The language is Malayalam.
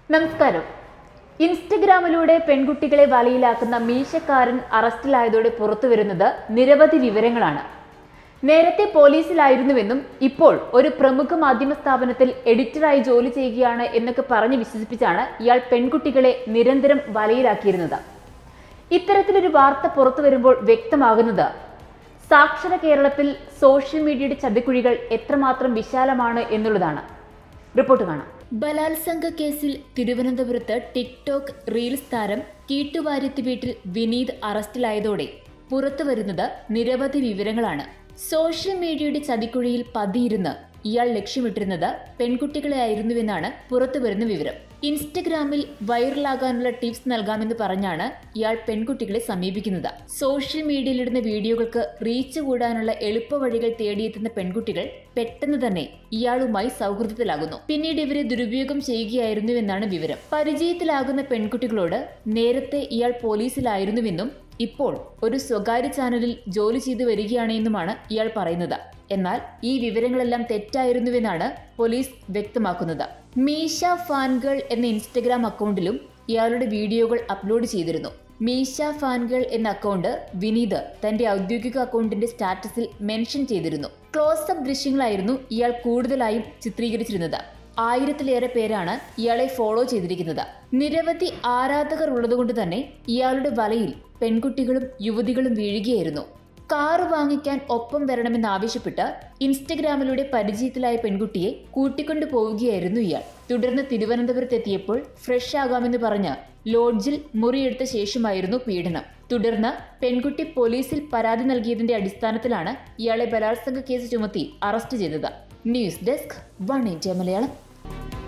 നമസ്കാരം ഇൻസ്റ്റഗ്രാമിലൂടെ പെൺകുട്ടികളെ വലയിലാക്കുന്ന മീശക്കാരൻ അറസ്റ്റിലായതോടെ പുറത്തുവരുന്നത് നിരവധി വിവരങ്ങളാണ് നേരത്തെ പോലീസിലായിരുന്നുവെന്നും ഇപ്പോൾ ഒരു പ്രമുഖ മാധ്യമ സ്ഥാപനത്തിൽ എഡിറ്ററായി ജോലി ചെയ്യുകയാണ് എന്നൊക്കെ പറഞ്ഞ് വിശ്വസിപ്പിച്ചാണ് ഇയാൾ പെൺകുട്ടികളെ നിരന്തരം വലയിലാക്കിയിരുന്നത് ഇത്തരത്തിലൊരു വാർത്ത പുറത്തു വരുമ്പോൾ വ്യക്തമാകുന്നത് സാക്ഷര കേരളത്തിൽ സോഷ്യൽ മീഡിയയുടെ ചതിക്കുഴികൾ എത്രമാത്രം വിശാലമാണ് എന്നുള്ളതാണ് റിപ്പോർട്ട് കാണാം ബലാത്സംഗ കേസിൽ തിരുവനന്തപുരത്ത് ടിക്ടോക്ക് റീൽസ് താരം കീട്ടുവാര്യത്ത് വീട്ടിൽ വിനീത് അറസ്റ്റിലായതോടെ പുറത്തു വരുന്നത് നിരവധി വിവരങ്ങളാണ് സോഷ്യൽ മീഡിയയുടെ ചതിക്കുഴിയിൽ പതിയിരുന്ന് ഇയാൾ ലക്ഷ്യമിട്ടിരുന്നത് പെൺകുട്ടികളെയായിരുന്നുവെന്നാണ് പുറത്തുവരുന്ന വിവരം ഇൻസ്റ്റഗ്രാമിൽ വൈറലാകാനുള്ള ടിപ്സ് നൽകാമെന്ന് പറഞ്ഞാണ് ഇയാൾ പെൺകുട്ടികളെ സമീപിക്കുന്നത് സോഷ്യൽ മീഡിയയിലിടുന്ന വീഡിയോകൾക്ക് റീച്ച് കൂടാനുള്ള എളുപ്പവഴികൾ തേടിയെത്തുന്ന പെൺകുട്ടികൾ പെട്ടെന്ന് തന്നെ ഇയാളുമായി സൗഹൃദത്തിലാകുന്നു പിന്നീട് ഇവരെ ദുരുപയോഗം ചെയ്യുകയായിരുന്നുവെന്നാണ് വിവരം പരിചയത്തിലാകുന്ന പെൺകുട്ടികളോട് നേരത്തെ ഇയാൾ പോലീസിലായിരുന്നുവെന്നും ഇപ്പോൾ ഒരു സ്വകാര്യ ചാനലിൽ ജോലി ചെയ്തു വരികയാണെന്നുമാണ് ഇയാൾ പറയുന്നത് എന്നാൽ ഈ വിവരങ്ങളെല്ലാം തെറ്റായിരുന്നുവെന്നാണ് പോലീസ് വ്യക്തമാക്കുന്നത് മീശ ഫാൻഗേൾ എന്ന ഇൻസ്റ്റഗ്രാം അക്കൗണ്ടിലും ഇയാളുടെ വീഡിയോകൾ അപ്ലോഡ് ചെയ്തിരുന്നു മീശ ഫാൻഗേൾ എന്ന അക്കൗണ്ട് വിനീത് തന്റെ ഔദ്യോഗിക അക്കൗണ്ടിന്റെ സ്റ്റാറ്റസിൽ മെൻഷൻ ചെയ്തിരുന്നു ക്ലോസപ്പ് ദൃശ്യങ്ങളായിരുന്നു ഇയാൾ കൂടുതലായും ചിത്രീകരിച്ചിരുന്നത് ആയിരത്തിലേറെ പേരാണ് ഇയാളെ ഫോളോ ചെയ്തിരിക്കുന്നത് നിരവധി ആരാധകർ ഉള്ളതുകൊണ്ട് തന്നെ ഇയാളുടെ വലയിൽ പെൺകുട്ടികളും യുവതികളും വീഴുകയായിരുന്നു കാറ് വാങ്ങിക്കാൻ ഒപ്പം വരണമെന്നാവശ്യപ്പെട്ട് ഇൻസ്റ്റഗ്രാമിലൂടെ പരിചയത്തിലായ പെൺകുട്ടിയെ കൂട്ടിക്കൊണ്ടു പോവുകയായിരുന്നു ഇയാൾ തുടർന്ന് തിരുവനന്തപുരത്തെത്തിയപ്പോൾ ഫ്രഷ് ആകാമെന്ന് പറഞ്ഞ് ലോഡ്ജിൽ മുറിയെടുത്ത ശേഷമായിരുന്നു പീഡനം തുടർന്ന് പെൺകുട്ടി പോലീസിൽ പരാതി നൽകിയതിന്റെ അടിസ്ഥാനത്തിലാണ് ഇയാളെ ബലാത്സംഗ കേസ് ചുമത്തി അറസ്റ്റ് ചെയ്തത് news desk one India Malayalam